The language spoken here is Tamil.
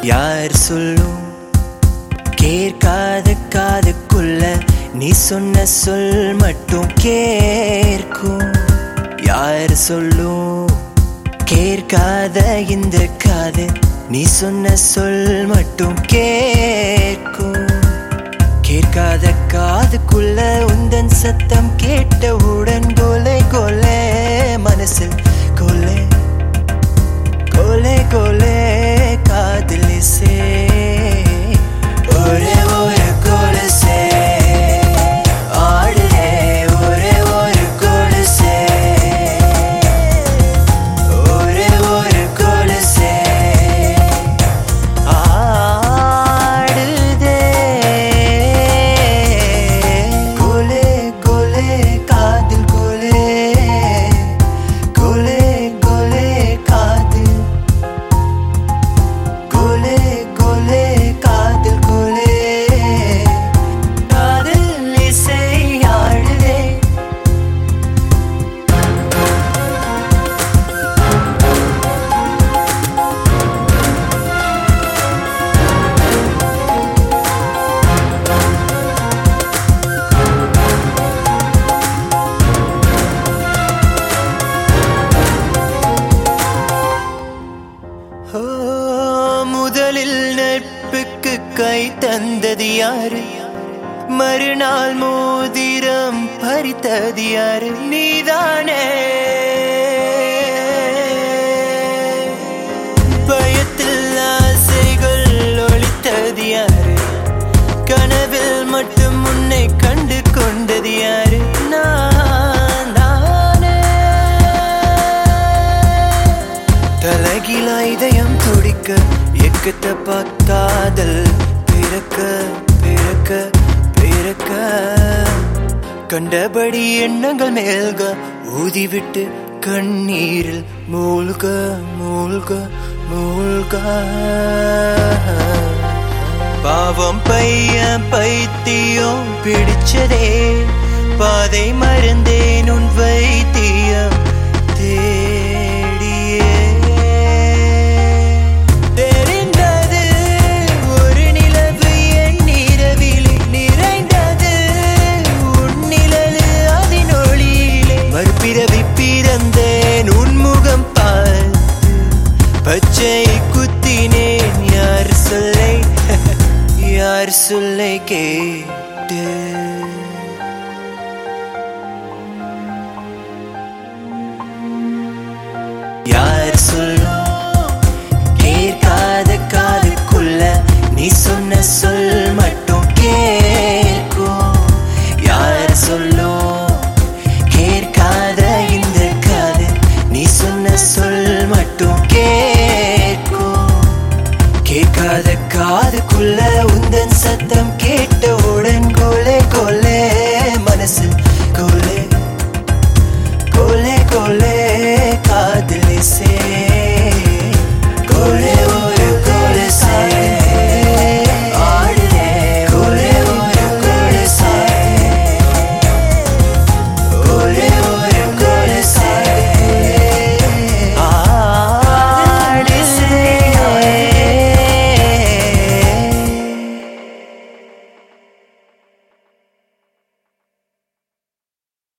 யார் சொல்லும் கேட்காத காதுக்குள்ள நீ சொன்ன சொல் மட்டும் கேட்கும் யார் சொல்லும் கேட்காத இந்த காது நீ சொன்ன சொல் மட்டும் கேட்கும் கேட்காத காதுக்குள்ள உந்தன் சத்தம் கேட்டவுடன் கொலை கொலை மனசில் கொலை கொலை கொலை காதில் இசை ஒரே ஒரு கொலுசே ஆடுதே ஒரே ஒரு கொலுசே ஒரே ஒரு கொலுசே ஆடுதே கொலே கொலே காதில் கொலே கொலே கொலே காதில் கொலே கொலே காதில் கொலே காதில் இசை ஆடுதே ஓ, முதலில் நட்புக்கு கை தந்தது யாரு மறுநாள் மோதிரம் பறித்தது யாரு நீதானே பயத்தில் ஆசைகள் ஒழித்தது யாரு கனவில் மட்டும் உன்னை கண்டு கொண்டது யாரு நான் தானே தலகிலா இதயம் துடிக்க எக்கத்த காதல் பிறக்க பிறக்க பிறக்க கண்டபடி எண்ணங்கள் மேல்க ஊதிவிட்டு கண்ணீரில் மூழ்க மூழ்க மூழ்க பாவம் பையன் பைத்தியம் பிடிச்சதே பாதை மறந்தேன் உன் வைத்தியம் தேடியே தெரிந்தது ஒரு நிலவு என் இரவிலே நிறைந்தது உன் நிழலு அதன் ஒளியிலே மறுபிறவி பிறந்தேன் உன் முகம் பார்த்து பச்சை குத்தினேன் யார் சொல்லை யார் சொல்லை கேட்டு யார் சொல்லை